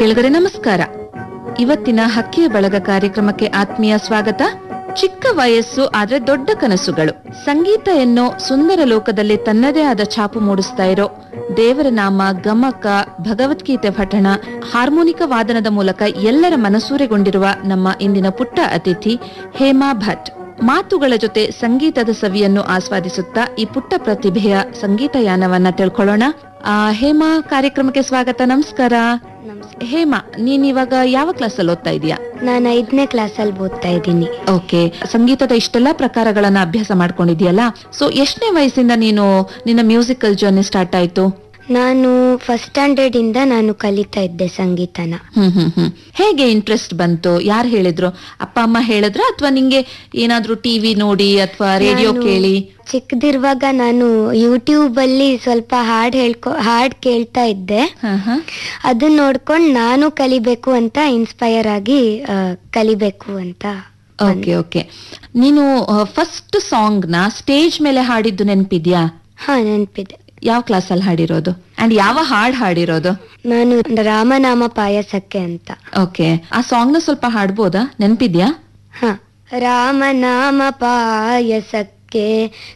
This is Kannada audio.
ಕೇಳುಗರೆ ನಮಸ್ಕಾರ ಇವತ್ತಿನ ಹಕ್ಕಿಯ ಬಳಗ ಕಾರ್ಯಕ್ರಮಕ್ಕೆ ಆತ್ಮೀಯ ಸ್ವಾಗತ ಚಿಕ್ಕ ವಯಸ್ಸು ಆದ್ರೆ ದೊಡ್ಡ ಕನಸುಗಳು ಸಂಗೀತ ಎನ್ನೋ ಸುಂದರ ಲೋಕದಲ್ಲಿ ತನ್ನದೇ ಆದ ಛಾಪು ಮೂಡಿಸ್ತಾ ಇರೋ ದೇವರ ನಾಮ ಗಮಕ ಭಗವದ್ಗೀತೆ ಪಠಣ ಹಾರ್ಮೋನಿಕ ವಾದನದ ಮೂಲಕ ಎಲ್ಲರ ಮನಸೂರೆಗೊಂಡಿರುವ ನಮ್ಮ ಇಂದಿನ ಪುಟ್ಟ ಅತಿಥಿ ಹೇಮಾ ಭಟ್ ಮಾತುಗಳ ಜೊತೆ ಸಂಗೀತದ ಸವಿಯನ್ನು ಆಸ್ವಾದಿಸುತ್ತಾ ಈ ಪುಟ್ಟ ಪ್ರತಿಭೆಯ ಸಂಗೀತ ಯಾನವನ್ನ ತಿಳ್ಕೊಳ್ಳೋಣ ಆ, ಹೇಮಾ ಕಾರ್ಯಕ್ರಮಕ್ಕೆ ಸ್ವಾಗತ ನಮಸ್ಕಾರ ಹೇಮಾ ನೀನ್ ಇವಾಗ ಯಾವ ಕ್ಲಾಸ್ ಅಲ್ಲಿ ಓದ್ತಾ ಇದೀಯಾ ನಾನು ಐದನೇ ಕ್ಲಾಸಲ್ಲಿ ಓದ್ತಾ ಇದ್ದೀನಿ ಓಕೆ ಸಂಗೀತದ ಇಷ್ಟೆಲ್ಲಾ ಪ್ರಕಾರಗಳನ್ನ ಅಭ್ಯಾಸ ಮಾಡ್ಕೊಂಡಿದ್ಯಲ್ಲ ಸೊ ಎಷ್ಟನೇ ವಯಸ್ಸಿಂದ ನೀನು ನಿನ್ನ ಮ್ಯೂಸಿಕಲ್ ಜರ್ನಿ ಸ್ಟಾರ್ಟ್ ಆಯ್ತು ನಾನು ಫಸ್ಟ್ ಸ್ಟ್ಯಾಂಡರ್ಡ್ ಇಂದ ನಾನು ಕಲಿತಾ ಇದ್ದೆ ಸಂಗೀತನ ಹ್ಮ್ ಹ್ಮ್ ಹ್ಮ್ ಹೇಗೆ ಇಂಟ್ರೆಸ್ಟ್ ಬಂತು ಯಾರು ಹೇಳಿದ್ರು ಅಪ್ಪ ಅಮ್ಮ ಹೇಳಿದ್ರ ಅಥವಾ ನಿಂಗೆ ಏನಾದ್ರೂ ಟಿವಿ ನೋಡಿ ಅಥವಾ ರೇಡಿಯೋ ನಾನು ಕೇಳಿ ಚಿಕ್ಕದಿರುವಾಗ ನಾನು ಯೂಟ್ಯೂಬ್ ಅಲ್ಲಿ ಸ್ವಲ್ಪ ಹಾಡ್ ಹೇಳ್ಕೊ ಹಾಡ್ ಕೇಳ್ತಾ ಇದ್ದೆ ಹ, ಹ. ಅದನ್ನ ನೋಡ್ಕೊಂಡು ನಾನು ಕಲಿಬೇಕು ಅಂತ ಇನ್ಸ್ಪೈರ್ ಆಗಿ ಆ, ಕಲಿಬೇಕು ಅಂತ ಓಕೆ ಓಕೆ ನೀನು ಫಸ್ಟ್ ಸಾಂಗ್ ನ ಸ್ಟೇಜ್ ಮೇಲೆ ಹಾಡಿದ್ದು ನೆನ್ಪಿದ್ಯಾ ಹಾ ನೆನ್ಪಿದೆ ಯಾವ ಕ್ಲಾಸ್ ಅಲ್ಲಿ ಹಾಡಿರೋದು ಅಂಡ್ ಯಾವ ಹಾಡ್ ಹಾಡಿರೋದು ನಾನು ರಾಮನಾಮ ಪಾಯಸಕ್ಕೆ ಅಂತ ಓಕೆ ಆ ಸಾಂಗ್ ನ ಸ್ವಲ್ಪ ಹಾಡ್ಬೋದಾ ನೆನ್ಪಿದ್ಯಾ ಹ ರಾಮನಾಮ ಪಾಯಸಕ್ಕೆ